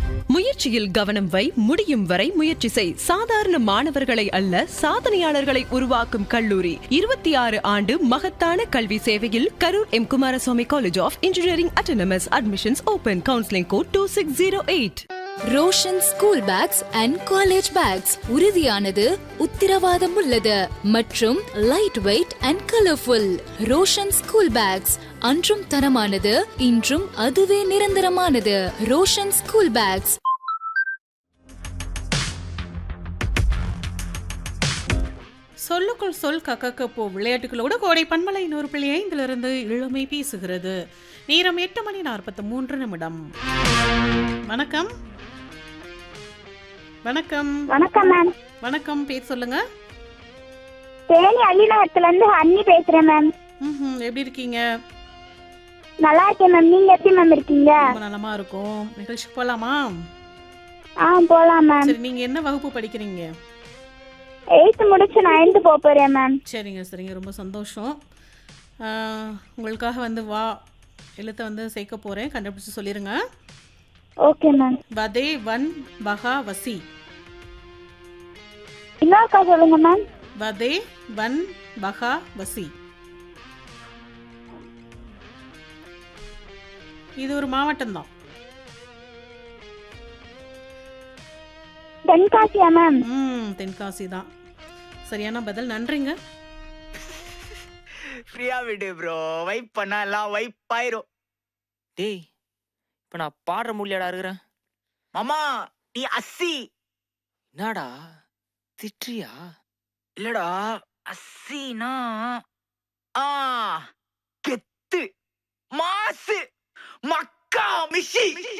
முயற்சியில் கவனம் வை முடியும் வரை முயற்சி செய் சாதாரண மாணவர்களை அல்ல சாதனையாளர்களை உருவாக்கும் கல்லூரி இருபத்தி ஆறு ஆண்டு மகத்தான கல்வி சேவையில் Karur M Kumaraswamy college of engineering autonomous admissions open counselling code two six zero eight Roshan school bags and college bags உறுதியானது உத்திரவாதம் உள்ளது மற்றும் light weight and colourful Roshan school bags அன்றும் தரமானது இன்றும் அதுவே நிரந்தரமானது ரோஷன் ஸ்கூல் பேக்ஸ் சொல்லுக்குள் சொல் கக்கக்க போ விளையாட்டுகளோடு கோடை பன்மலை நூறு புள்ளி ஐந்திலிருந்து இளமை பேசுகிறது நேரம் எட்டு மணி நாற்பத்தி மூன்று நிமிடம் வணக்கம் வணக்கம் வணக்கம் மேம் வணக்கம் பேர் சொல்லுங்க தேனி அள்ளிநகரத்துல இருந்து ஹன்னி பேசுறேன் மேம் ம்ஹும், எப்படி இருக்கீங்க நல்லா இருக்கேன் மேம் நீங்க எப்படி மேம் இருக்கீங்க ரொம்ப நலமா இருக்கும் நிகழ்ச்சி போலாமா ஆ போலாம் மேம் சரி நீங்க என்ன வகுப்பு படிக்கிறீங்க எயித்து முடிச்சு நைன்த்து போக போறேன் மேம் சரிங்க சரிங்க ரொம்ப சந்தோஷம் ஆஹ், உங்களுக்காக வந்து வா எழுத்தை வந்து சேர்க்க போறேன் கண்டுபிடிச்சு சொல்லிருங்க ஓகே மேம் வதே வன் பகா வசி இன்னொருக்கா சொல்லுங்க மேம் வதே வன் பகா வசி இது ஒரு மாவட்டம் தான் தென்காசியா மேம் ம் தென்காசி தான் சரியான பதில் நன்றிங்க ஃப்ரீயா விடு ப்ரோ வைப் பண்ணா எல்லாம் வைப் ஆயிரும் டேய் இப்ப நான் பாடுற முடியாடா இருக்கிறேன் மாமா நீ அஸ்ஸி என்னடா திட்டுறியா இல்லடா அஸ்ஸினா ஆ கெத்து மாசு மக்கா மிஷி